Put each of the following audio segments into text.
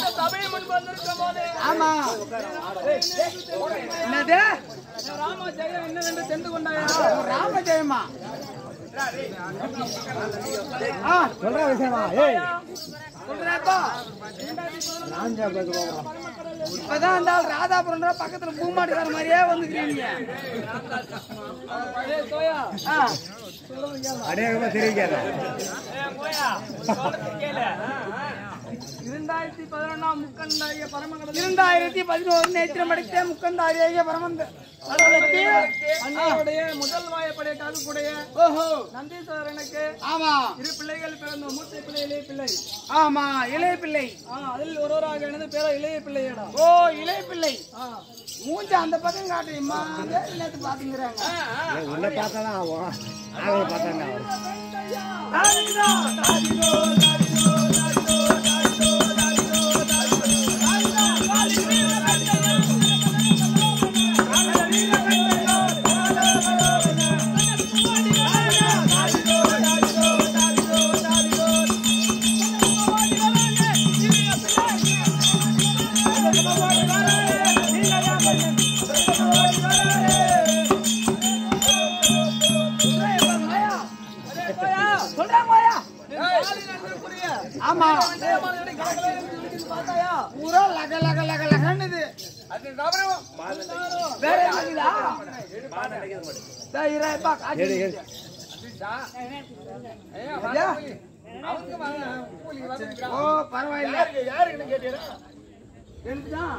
இந்த சபையை முன்பு வந்திருக்கும் போது ஆமா என்னது ராமா ஜெயம் என்னவென்று தெரிந்து கொண்டாயா ராம ஜெயமா ஆ சொல்ற விஷயமா ஏய் சொல்றப்பா இப்பதான் அந்த ஆள் ராதாபுரம் பக்கத்துல பூமாட்டுக்கார மாதிரியே வந்துக்கிறீங்க ஏய் சோயா ஆ அநேகமா தெரிவிக்காத ஏய் கோயா சொல்றது கேளு இரண்டாயிரத்தி பதினொன்னாம் முக்கண்டாகிய பரமகடல் இரண்டாயிரத்தி பதினோரு நேத்திரம் அடித்த முக்கந்தாரியாக பரமந்த கடவுளுக்கு அன்னையுடைய முதல் வாயப்படைய காதுக்குடைய ஓஹோ நந்தீஸ்வரனுக்கு ஆமா இரு பிள்ளைகள் பிறந்த மூத்த பிள்ளை இளைய பிள்ளை ஆமா இளைய பிள்ளை ஆ, அதில் ஒருவராக எனது பேர இளைய பிள்ளையடா ஓ இளைய பிள்ளை ஆ. மூஞ்ச அந்த பக்கம் காட்டுமா நேத்து பாத்துங்கிறாங்க உன்னை பார்த்தாதான் ஆகும் ஆகலை பார்த்தாங்க ஆகும் சொல்றாங்க வாயா. ஆமா பார்த்தாயா பூரா லக லக லக லகன்னுது வேற எதுக்குதா? டேய், இருப்பா, காய்ச்சி ஏறு, ஏறு. ஐயா. ஓ பரவாயில்ல எனக்குதான்.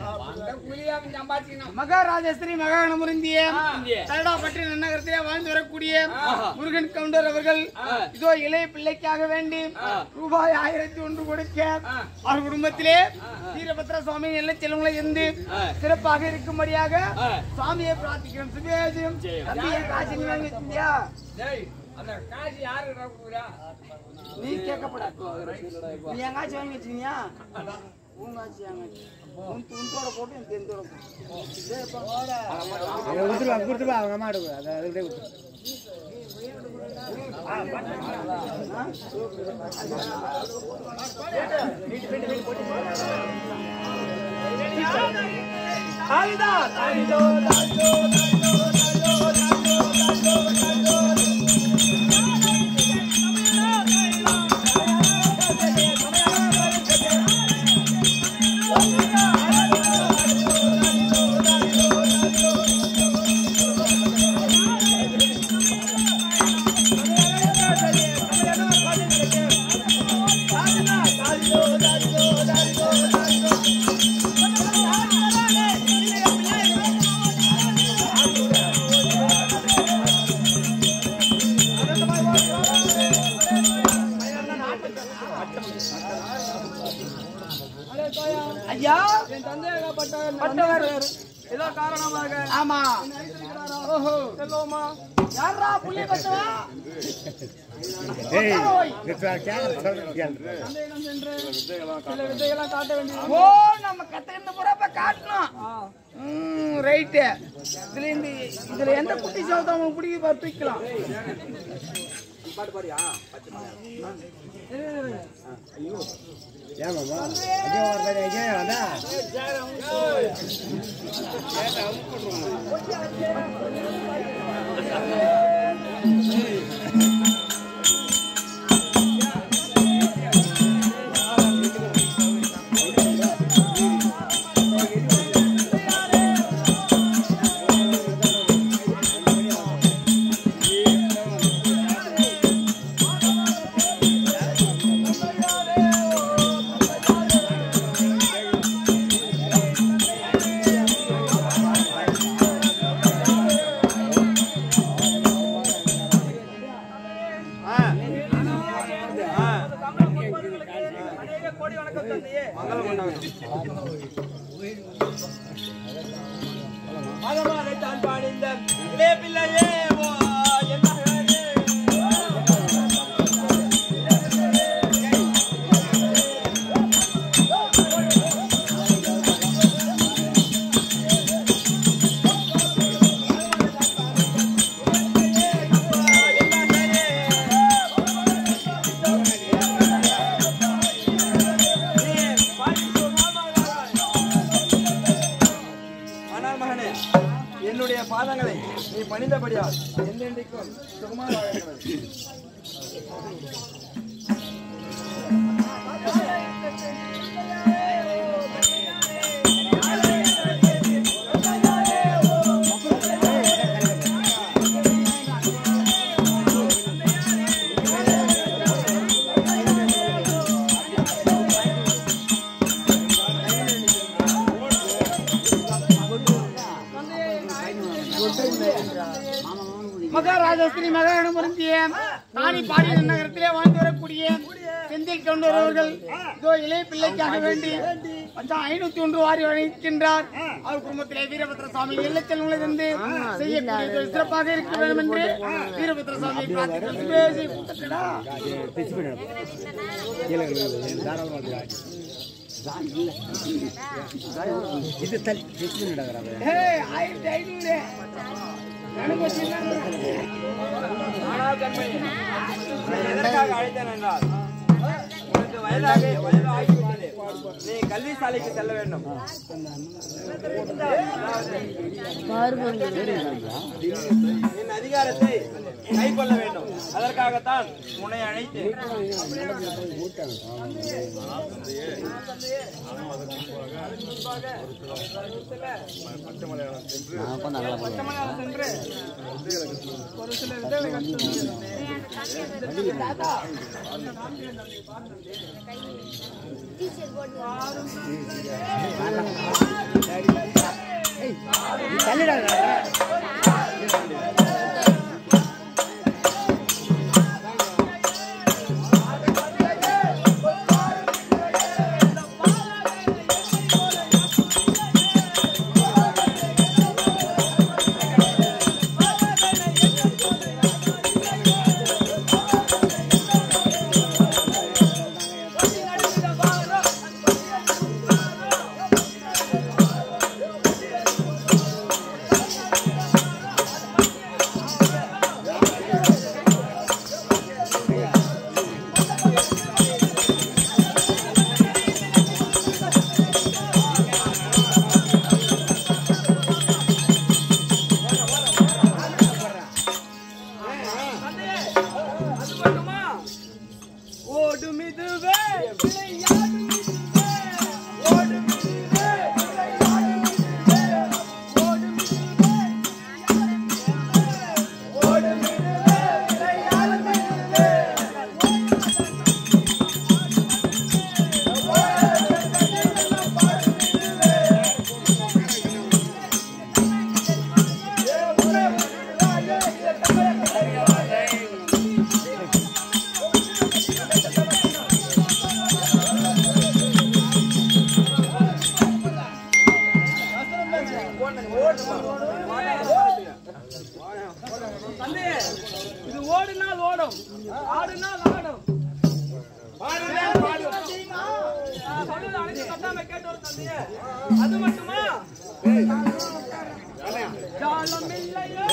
மகாராஜஸ்ரீ மகாகணமுருந்திய தரடாப்பட்டி நன்னகரத்திலே வாழ்ந்து வரக்கூடிய முருகன் கவுண்டர் அவர்கள் இதோ இளைய பிள்ளைக்காக வேண்டி ரூபாய் ஆயிரத்தி ஒன்று கொடுக்க அவர் குடும்பத்திலே வீரபத்ர சுவாமி நல்ல செல்வங்களை இருந்து சிறப்பாக இருக்கும்படியாக சுவாமியை பிரார்த்திக்கிறோம் சுபேஜம் தம்பியை காசு நீ வாங்கி வச்சிருந்தியா நீ கேட்கப்படாது நீ எங்காச்சும் வாங்கி வச்சிருக்கியா உங்க ஆச்சு எங்காச்சு உன் துண்டோட போட்டு என் தெந்தோட போட்டு இதை கொடுத்துருவா கொடுத்துருவா அவங்க அம்மா எடுக்கும் அதை அதுக்கிட்டே கொடுத்துரு ஐயா என் தந்தையாகப்பட்ட பட்டவர் ஏதோ காரணமாக ஆமா ஓஹோ செல்வோமா யாரா புள்ளி பத்தவா ஏய் நிறுத்துவா, கேட்கற சொல்றது கேளு. தந்தையிடம் சென்று சில வித்தைகளாம் காட்ட வேண்டியது ஓ நம்ம கத்துக்கிட்ட பூரா இப்ப காட்டணும் ம் ரைட்டு இதுல இந்த இதுல எந்த குட்டி சவுத்தம் உங்களுக்கு பிடிக்க பாரு தூக்கலாம் ஏன் மாமா அஜய் ஒரு பேர் அஜய் வந்தா அநேக கோடி வணக்கம் தந்தையே மதமாலை தான் பாடிந்த இளைய பிள்ளையே ஓ, என் மகனே. நீ பாடி பாதங்களை நீ பணிந்தபடியால் எந்தெந்தைக்கும் சுகமாக வாழ வேண்டும். மகாராஜஸ்ரீ மகாகணபுரந்திய தானி பாடி நகரத்திலே வாழ்ந்து வரக்கூடிய செந்தில் கவுண்டர் அவர்கள் இதோ இளைய பிள்ளைக்காக வேண்டி பச்சா ஐநூத்தி ஒன்று வாரி வழங்கிக்கின்றார் அவர் குடும்பத்திலே வீரபத்ர சுவாமி இல்லச்செல்வங்களை தந்து செய்யக்கூடிய சிறப்பாக இருக்க வேண்டும் என்று வீரபத்ர சுவாமியை பிரார்த்திக்கிறோம். பேசி கூட்டத்திடா. இது தள்ளி பிச்சு நடக்கிறாங்க ஏய், ஆயிரத்தி ஐநூறு எனக்கு வச்சுருந்தாங்க. ஆனால் கண்மணி, உன்னை எதற்காக அழைத்தேன் என்றால் உனக்கு வயதாக வயது ஆகிவிட்டது நீ கல்வி சாலைக்கு செல்ல வேண்டும் என் அதிகாரத்தை கைக்கொள்ள வேண்டும் அதற்காகத்தான் உன்னை அழைத்தேன் பச்சைமலையாளம் சென்று ஒரு சில விதவை தள்ளிடாங்க ஓடும் இதுவே விளையாடும் இதுவே ஓடும் இதுவே விளையாடும் இதுவே ஓடும் இதுவே ஓடும் இதுவே விளையாடும் இதுவே தந்தையே, இது ஓடினால் ஓடும் ஆடினால் ஆடும் நான் சொல்றது அனைத்து தட்டாம கேட்டு வரும் தந்தையே. அது மட்டுமா ஜாலம் இல்லையோ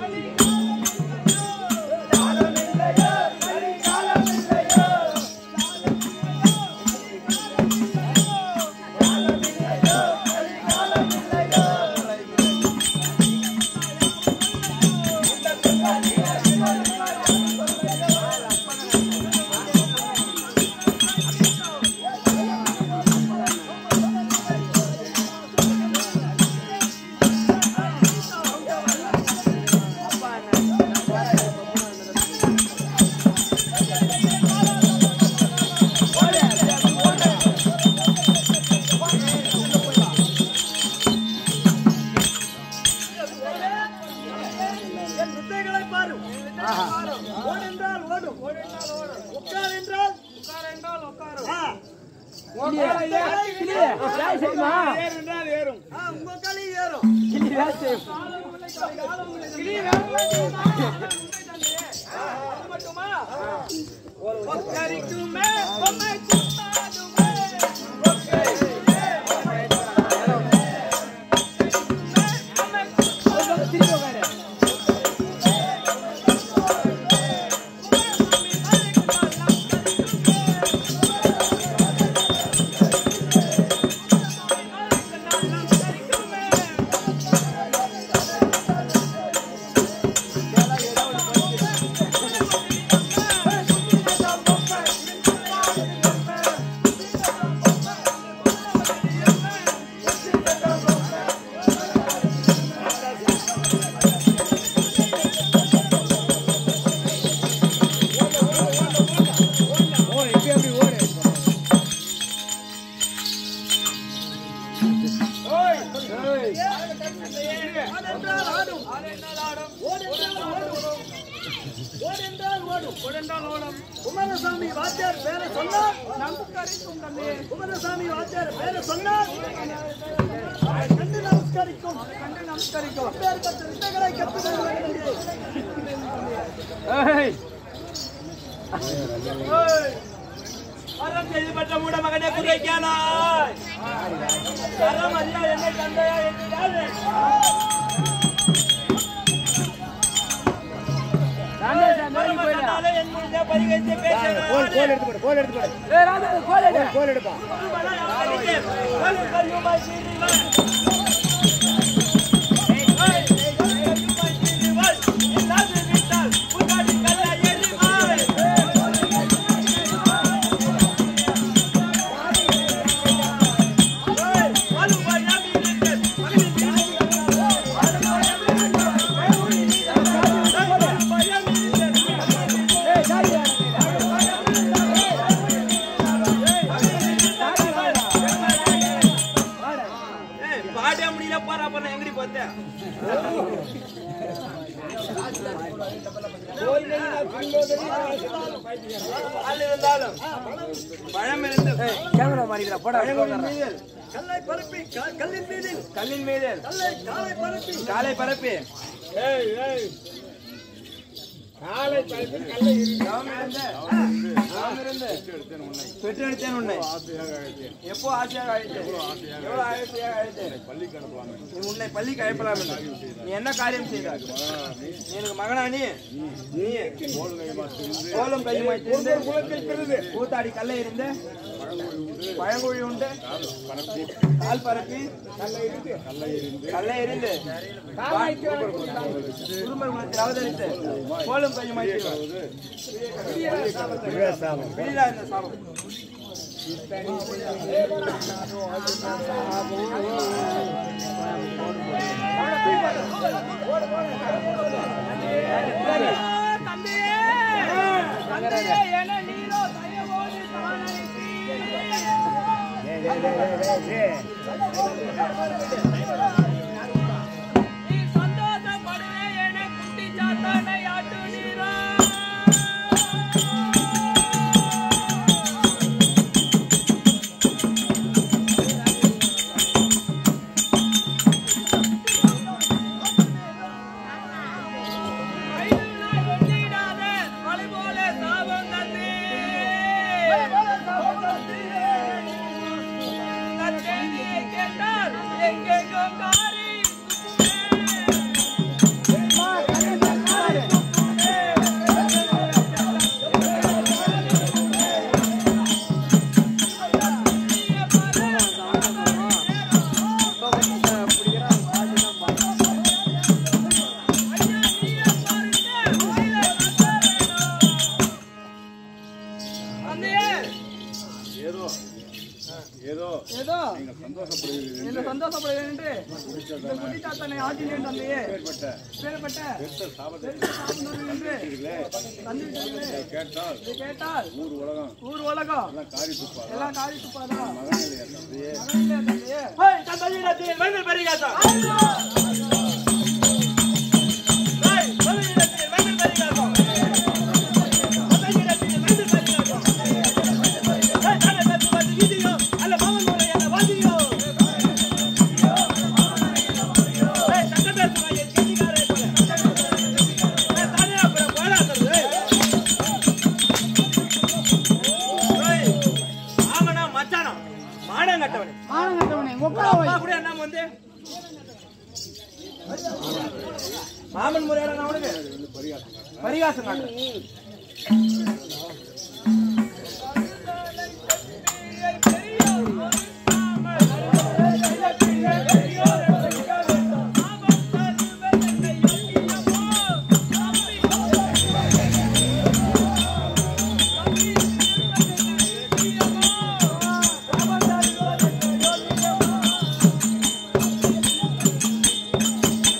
என் வித்தைகளை பாரு ஓடு என்றால் ஓடும் உட்கார் என்றால் உட்கார் என்றால் உட்காரும் உன் காலை ஏறு, ஏறு என்றால் ஏறும் ஆ, உங்க காலை ஏறும் காலம் உங்களை காலை, காலம் உங்களை கிளி வேணும். ஆ, அது மட்டுமா ஒக்கரிக்குமே பொம்மை குத்தாடுமே ஒக்கரிக்குமே பொம்மை குத்தாடுமே பொம்மை குத்தாடுமே குமாரசாமி வாத்தியார் பேரை சொன்னார் நமஸ்கரிக்கும் தந்தையே குமாரசாமி வாத்தியார் பேரை சொன்னார் கண்டு நமஸ்கரிக்கும் கண்டு நமஸ்கரிக்கும் அப்பேற்பட்ட வித்தைகளை கற்றுக்கொள்ள அறம் செய்து பெற்ற மூட மகனே குறைக்கானாய் அறம் அறியா என்னை தந்தையா என்கிறாரு என் முடிஞ்ச பரிகைத்து கோல் கோல் எடுத்து போடு கோல் எடுத்து போடு கோல் கோல் எடுப்பா பாட முடியல போற அப்ப நான் எங்கடி போத்தேன் பால் இருந்தாலும் பழம் இருந்து கேமரா மாறிக்கிறா போட கல்லை பரப்பி க- கல்லின் மீது கல்லின் மீது கல்லை காலை பரப்பி காலை பரப்பி தவம் இருந்து, தவம் இருந்து, பெற்றெடுத்தேன் உன்னை எப்போ ஆசையாக அழைத்தேன் எவ்வளவு ஆசையாக அழைத்தேன் நீ உன்னை பள்ளிக்கு அழைப்பலாம் என்று. நீ என்ன காரியம் செய்தாய் நீ எனக்கு மகனா நீ நீ கோலம் கையுமாய் திரிந்து கூத்தாடி கல்லை இருந்து பழங்குழி உண்டு கால் பரப்பி கல்லை இருந்து குடும்பம் குலத்தில் அவதரித்து கோலம் கையுமாய் திரிவாய். பிடிதா இந்த சாபம் ஏதோ என்ன சந்தோஷப்படுகிறேன் என்று இந்த குட்டிச்சாத்தனை ஆட்டினேன் தந்தையே பேரப்பட்ட சாப்பிடுங்கள் என்று தந்தை இதை கேட்டால் ஊர் உலகம் எல்லாம் காரி துப்பாதா மகனில்லையா தந்தையே ஹேய், தந்தையிடத்தில் மங்கள் பரிகாசம். ஹேய், தந்தையிடத்தில் மங்கள் பரிகாசம். தந்தையிடத்தில் மங்கள் பரிகாசம். ஹேய், தந்தை தத்து வந்து வீதியோ, அல்ல மாமன் மூலை என்ன வாதியோ. ஹேய், தந்தை தத்து வந்து என் கெட்டிக்காரே போல. ஹேய், தானே அப்புறம் போடாதது. ஹேய், ஆமனா மச்சானா மானங்கட்டவனே மானங்கட்டவனே உங்க அப்பா கூட என்ன வந்து மாமன் முறையான அவனுக்கு பரிகாசம் காட்டுறேன்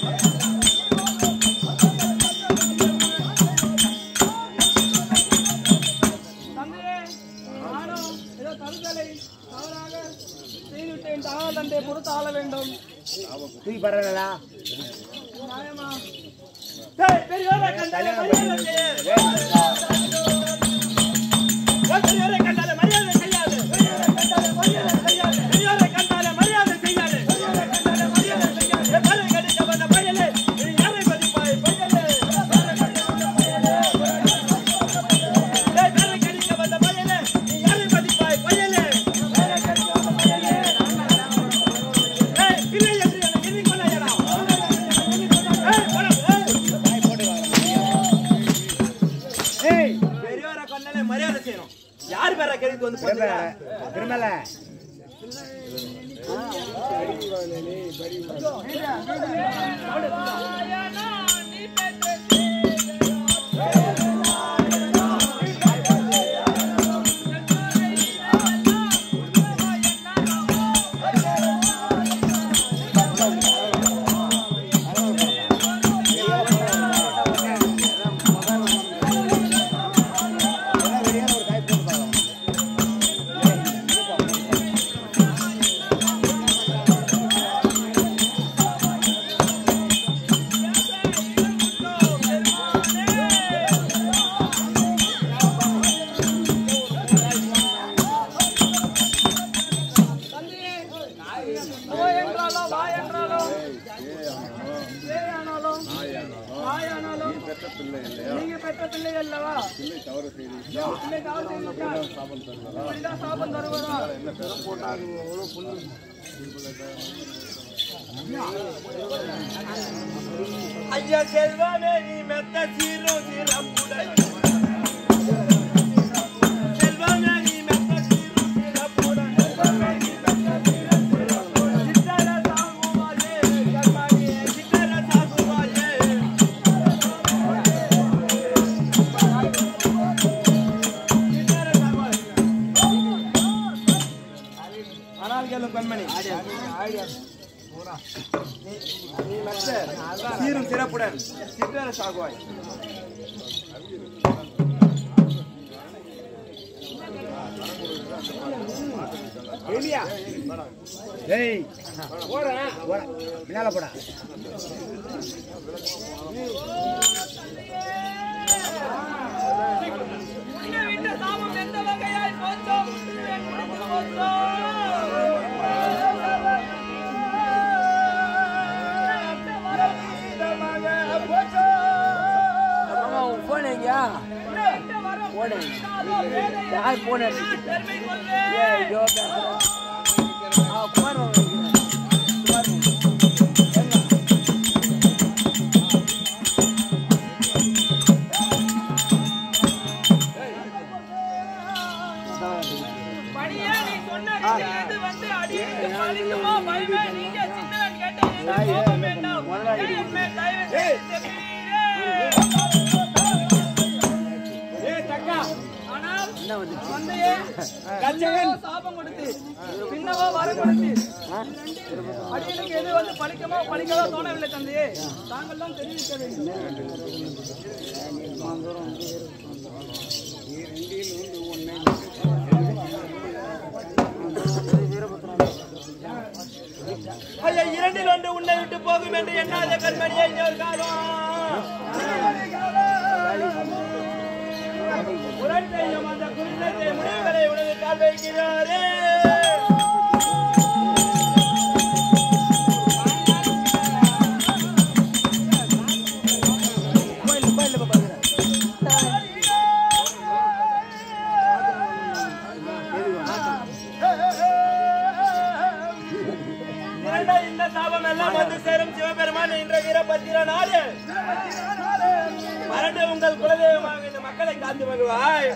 கல்லை தந்தையை பொறுத்து ஆள வேண்டும் தூக்கி பரவாயில்ல டேய், பெரியோரை கண்டாலே மரியாதை செய்யாது. ஓ, பெரியோரை கண்டாலே மரியாதை செய்யாது. பெரியோரை கண்டாலே மரியாதை செய்யாது. பெரியோரை கண்டாலே மரியாதை செய்யாது. பெரியோரை கண்டாலே மரியாதை செய்யாது. ஏ, பாரு, கடிக்க வந்த பயலே, நீ யாரை மதிப்பாய், பயலே? பாரு, கடிக்க வந்த பயலே. ஏய், பாரு, கடிக்க வந்த பயலே, நீ யாரை மதிப்பாய், பயலே? பாரு, கடிக்க வந்த பயலே. ஏய், இல்லை என்று என்னை எண்ணிக்கொள்ளாயடா. ஏய், போடா, ஏய். ஏய் பெரியவரை கொண்டாலே மரியாதை செய்யணும் யார் பேர கேள்விக்கு வந்து திரும்பல பாத்துக்கிறா? திரும்பல ஓ என்றாலும் வா என்றாலும் பேயானாலும் நாயானாலும் நீங்க பெற்ற பிள்ளை அல்லவா பிள்ளை தவறு செய்திருந்தால் இப்படிதான் சாபம் தருவதா ஐயா செல்வமே நீ மெத்த சீரும் சிறப்புடன் செல்வமே நீ மெத்த சீரும் சிறப்புடன் சித்தர சாகுவாயே கர்மாயே சித்தர சாகுவாயே சித்தர சாகுவாயே ஆனால் கேளும் கண்மணி நீ மற்ற சீரும் சிறப்புடன் சிற்றர சாகுவாய் எலியா ஏய் போடா போடா பின்னால போடா உன்னை விட்ட சாபம் எந்த வகையாய் போச்சோ முடித்து போச்சோ பணியே நீ சொன்னது எது வந்து அடியேற்கு பலிக்குமோ பயமே நீங்க சின்னவன் கேட்டது கோபம் வேண்டாம் ஏன் உண்மை தயவு செய்து செப்பீரே. ஆனால் தந்தையே, பின்னவோ சாபம் கொடுத்து பின்னவோ வரம் கொடுத்து அடியனுக்கு எது வந்து பலிக்குமோ பலிக்கவோ தோணவில்லை தந்தையே தாங்கள் தான் தெரிவிக்க வேண்டும் ஐயா இரண்டில் ஒன்று உன்னை விட்டு போகும் என்று எண்ணாத கண்மணியை இன்னொரு காலம் உடன் செய்யும் அந்த குறிந்தத்தை முடிவுகளை உனது கால் வைக்கிறாரே இரண்டா இந்த சாபம் எல்லாம் வந்து சேரும் சிவபெருமான் என்ற வீரபத்திர நாடு மறந்து உங்கள் குலதெய்வமாக இந்த மக்களை காத்து வருவாய்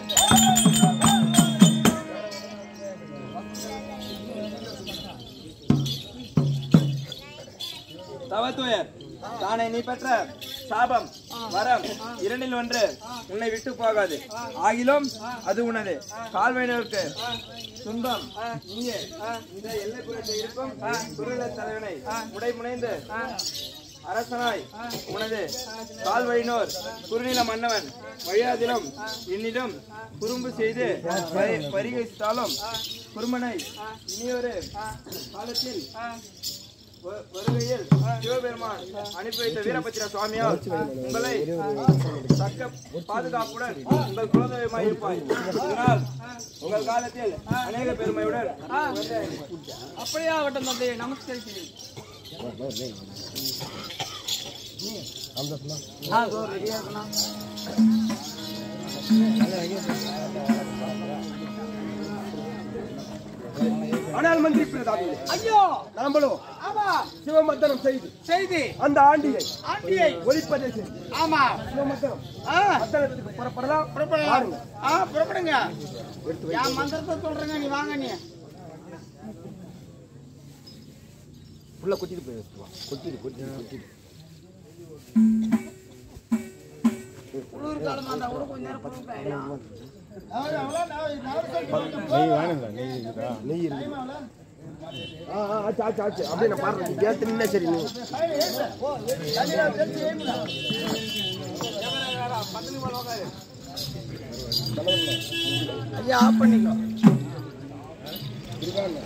தவத்துயர் தானே நீ பெற்ற சாபம் வரம் இரண்டில் ஒன்று உன்னை விட்டு போகாது ஆகிலும் அது உனது கால்வையினருக்கு துன்பம் இங்கே இந்த எல்லைப்புறத்தில் இருக்கும் குருல தலைவனை உடை முனைந்து அரசனாய் உனது கால்வழினோர் குறுநில மன்னவன் வழியாதிலும் என்னிடம் குறும்பு செய்து பரி- பரிகசித்தாலும் குறுமனை இனியொரு காலத்தில் வ- வருகையில் சிவபெருமான் அனுப்பி வைத்த வீரபத்திர சுவாமியால் உங்களை தக்க பாதுகாப்புடன் உங்கள் குலதெய்வமாய் இருப்பாய் இதனால் உங்கள் காலத்தில் அநேக பெருமையுடன் அப்படியே ஆகட்டும் தந்தையை நமஸ்கரிக்கிறேன் ஆ, இதோ ரெடியா இருக்கணும். ஆனால் மந்திரி பிரதாபி ஐயோ நாமளும் ஆமா சிவமர்தனம் செய்து செய்தி அந்த ஆண்டியை ஆண்டியை ஒழிப்பதை செய்து ஆமா சிவமர்தனம் ஆ, மர்தனத்துக்கு புறப்படலாம் புறப்படலாம் ஆ புறப்படுங்க என் மந்திரத்தை சொல்றேங்க நீ வாங்க நீ உள்ள கொட்டிட்டு போய் வச்சுட்டு வா. கொட்டிடு கொட்டிடு கொட்டிடு குளிர் காலமா இருந்தா கூட கொஞ்ச நேரம் பொறுமையா நெய் இருக்கு ஆ ஆ, ஆச்சு ஆச்சு ஆச்சு அப்படியே நான் பாருங்க கேட்டு நின்னா சரி நீ ஐயா ஆஃப் பண்ணிக்கோ இருக்காங்க